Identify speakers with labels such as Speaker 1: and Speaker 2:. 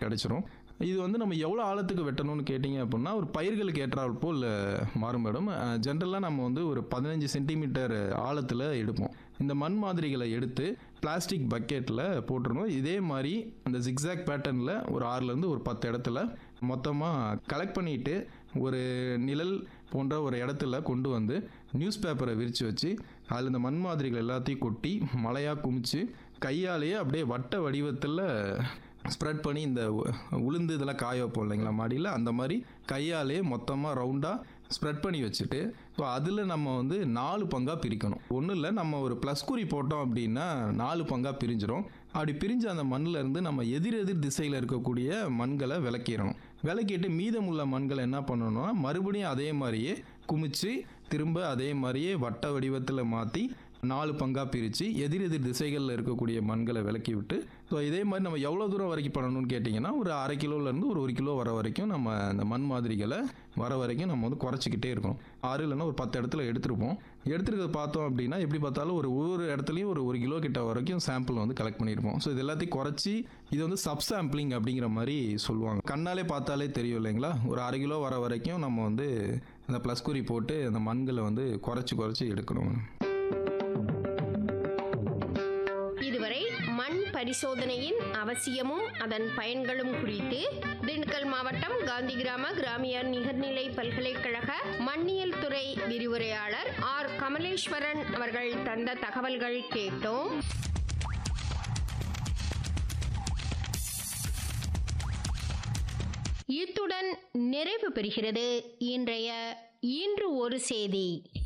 Speaker 1: கிடைச்சிரும் இது வந்து நம்ம எவ்வளோ ஆழத்துக்கு வெட்டணும்னு கேட்டிங்க அப்படின்னா ஒரு பயிர்களுக்கு ஏற்றால் போல் மாறும் மேடம் ஜென்ரலாக நம்ம வந்து ஒரு பதினஞ்சு சென்டிமீட்டர் ஆழத்தில் எடுப்போம் இந்த மண் மாதிரிகளை எடுத்து பிளாஸ்டிக் பக்கெட்டில் போட்டுறணும் இதே மாதிரி அந்த ஜிக்ஸாக் பேட்டர்னில் ஒரு ஆறுலேருந்து ஒரு பத்து இடத்துல மொத்தமாக கலெக்ட் பண்ணிட்டு ஒரு நிழல் போன்ற ஒரு இடத்துல கொண்டு வந்து நியூஸ் பேப்பரை விரித்து வச்சு அதில் இந்த மண் மாதிரிகள் எல்லாத்தையும் கொட்டி மலையாக குமிச்சு கையாலேயே அப்படியே வட்ட வடிவத்தில் ஸ்ப்ரெட் பண்ணி இந்த உ- உளுந்து இதெல்லாம் காய வைப்போம் இல்லைங்களா மாடியில் அந்த மாதிரி கையாலே மொத்தமாக ரவுண்டாக ஸ்ப்ரெட் பண்ணி வச்சுட்டு ஸோ அதில் நம்ம வந்து நாலு பங்காக பிரிக்கணும் ஒன்றும் இல்லை நம்ம ஒரு ப்ளஸ் குறி போட்டோம் அப்படின்னா நாலு பங்காக பிரிஞ்சிரும் அப்படி பிரிஞ்ச அந்த மண்ணில் இருந்து நம்ம எதிர் எதிர் திசையில் இருக்கக்கூடிய மண்களை விளக்கிடணும் விளக்கிட்டு மீதமுள்ள மண்களை என்ன பண்ணணும்னா மறுபடியும் அதே மாதிரியே குமிச்சு திரும்ப அதே மாதிரியே வட்ட வடிவத்தில் மாற்றி நாலு பங்காக பிரித்து எதிர் எதிர் திசைகளில் இருக்கக்கூடிய மண்களை விலக்கி விட்டு ஸோ இதே மாதிரி நம்ம எவ்வளோ தூரம் வரைக்கும் பண்ணணும்னு கேட்டிங்கன்னா ஒரு அரை கிலோலேருந்து ஒரு ஒரு கிலோ வர வரைக்கும் நம்ம அந்த மண் மாதிரிகளை வர வரைக்கும் நம்ம வந்து குறைச்சிக்கிட்டே இருக்கணும் ஆறு இல்லைன்னா ஒரு பத்து இடத்துல எடுத்துருப்போம் எடுத்துருக்கிறது பார்த்தோம் அப்படின்னா எப்படி பார்த்தாலும் ஒரு ஒவ்வொரு இடத்துலையும் ஒரு ஒரு கிலோ கிட்ட வரைக்கும் சாம்பிள் வந்து கலெக்ட் பண்ணியிருப்போம் ஸோ இது எல்லாத்தையும் குறைச்சி இது வந்து சப் சாம்பிளிங் அப்படிங்கிற மாதிரி சொல்லுவாங்க கண்ணாலே பார்த்தாலே தெரியும் இல்லைங்களா ஒரு அரை கிலோ வர வரைக்கும் நம்ம வந்து அந்த ப்ளஸ் குறி போட்டு அந்த மண்களை வந்து குறைச்சி குறைச்சி எடுக்கணும்
Speaker 2: இதுவரை மண் பரிசோதனையின் அவசியமும் அதன் பயன்களும் குறித்து திண்டுக்கல் மாவட்டம் காந்தி கிராம கிராமிய நிகர்நிலை பல்கலைக்கழக மண்ணியல் துறை விரிவுரையாளர் ஆர் கமலேஸ்வரன் அவர்கள் தந்த தகவல்கள் கேட்டோம் இத்துடன் நிறைவு பெறுகிறது இன்றைய இன்று ஒரு செய்தி